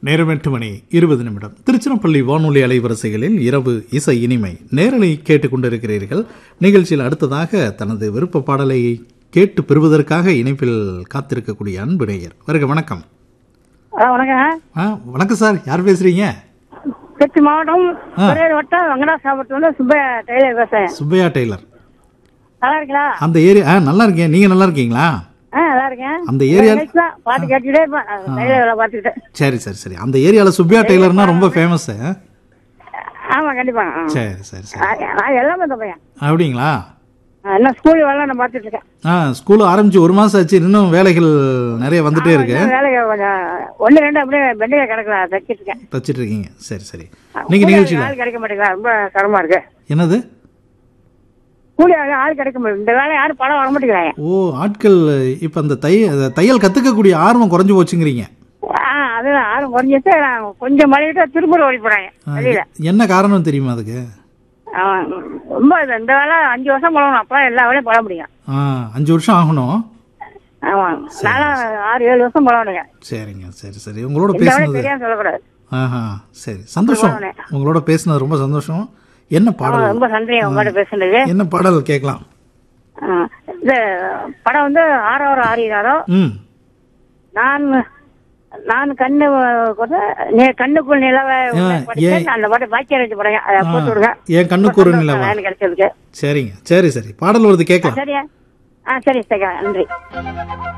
நேரம் எட்டு மணி இருபது நிமிடம் திருச்சிராப்பள்ளி வானொலி அலைவரிசைகளில் இரவு இசை இனிமை நேரலை கேட்டுக்கொண்டிருக்கிறீர்கள் நிகழ்ச்சியில் அடுத்ததாக தனது விருப்ப பாடலை கேட்டு பெறுவதற்காக இணைப்பில் காத்திருக்கக்கூடிய அன்பு நேயர் வருக வணக்கம் ஆ, வணக்கம் ஆ வணக்கம் சார் யார் பேசுறீங்க திருச்சி மாவட்டம் ஆ. பெரியார் வட்டம் வெங்கடாசாபுரத்துல சுப்பையா டெய்லர் பேசுறேன் சுப்பையா டெய்லர் நல்லா இருக்கீங்களா அந்த ஏரியா ஆ நல்லா இருக்கேன் நீங்க நல்லா இருக்கீங்களா ஆ நல்லா இருக்கேன் அந்த ஏரியா நிகழ்ச்சி தான் பாட்டு கேட்டுக்கிட்டே இருப்பேன் டெய்லர் வேலை பார்த்துக்கிட்டேன் சரி சரி சரி அந்த ஏரியாவில் சுப்பையா டெய்லர்னா ரொம்ப ஃபேமஸ் ஆமா கண்டிப்பா ஆ. சரி சரி சரி ஆ, நான் எல்லாமே இந்த பையன் அப்படிங்களா ஆ, இன்னும் ஸ்கூல் வேலை நான் பார்த்துட்டு இருக்கேன் ஆ ஸ்கூல் ஆரம்பிச்சு ஒரு மாசம் ஆச்சு இன்னும் வேலைகள் நிறைய வந்துட்டே இருக்கு இன்னும் வேலைக்கு கொஞ்சம் ஒன்று ரெண்டு அப்படியே பெண்டிகை கிடக்குறா தைச்சிட்டு இருக்கேன் தச்சிட்டு இருக்கீங்க சரி சரி நீங்க கூலி நிகழ்ச்சியில ஆள் கிடைக்க மாட்டேங்குதா ரொம்ப சிரமமா இருக்கு என்னது கூலி ஆள் ஆள் கிடைக்க மாட்டேங்குது இந்த வேலை யாரும் படம் வர மாட்டேங்கிறாங்க ஓ ஆட்கள் இப்ப அந்த தைய தையல் கத்துக்கக்கூடிய ஆர்வம் குறைஞ்சு போச்சுங்கிறீங்க ஆ அதுதான் ஆளும் குறைஞ்சிட்டு நான் கொஞ்சம் மழையிட்டு திருப்பூர் ஓடி போறாங்க ஆ, வெளியில என்ன காரணம் தெரியுமா அதுக்கு ஆமா, ரொம்ப இது- இந்த வேலை அஞ்சு வருஷம் பழகணும் அப்பதான் எல்லா வேலையும் பழக முடியும் ஆ அஞ்சு வருஷம் ஆகணும் ஆமா நானும் ஆறு ஏழு வருஷம் பழகணுங்க சரிங்க சரி சரி உங்களோட இந்த வேலை பேசுனது தெரியாம சொல்லக்கூடாது ஆஹா சரி சந்தோஷம் உங்களோட பேசுனது ரொம்ப சந்தோஷம் என்ன ஆமா, பாடல் ரொம்ப சந்தேகம் உங்கள்கிட்ட பேசுனது என்ன பாடல் கேட்கலாம் ஆ, இந்த படம் வந்து ஆறாவது ஆறினாரோ ம் நான் நான் கண்ணு கூட நே- கண்ணுக்குள் நிலவை ஏன், படிச்சேன். அந்த பாட்டு பாக்கிய வச்சு படம் அதை போட்டு விடுங்க என் கண்ணுக்கு ஒரு நிலவா எனக்கு கிடைச்சிருக்கு சரிங்க சரி சரி பாடல் வருது கேட்கலாம் சரியா ஆ சரி சரி நன்றி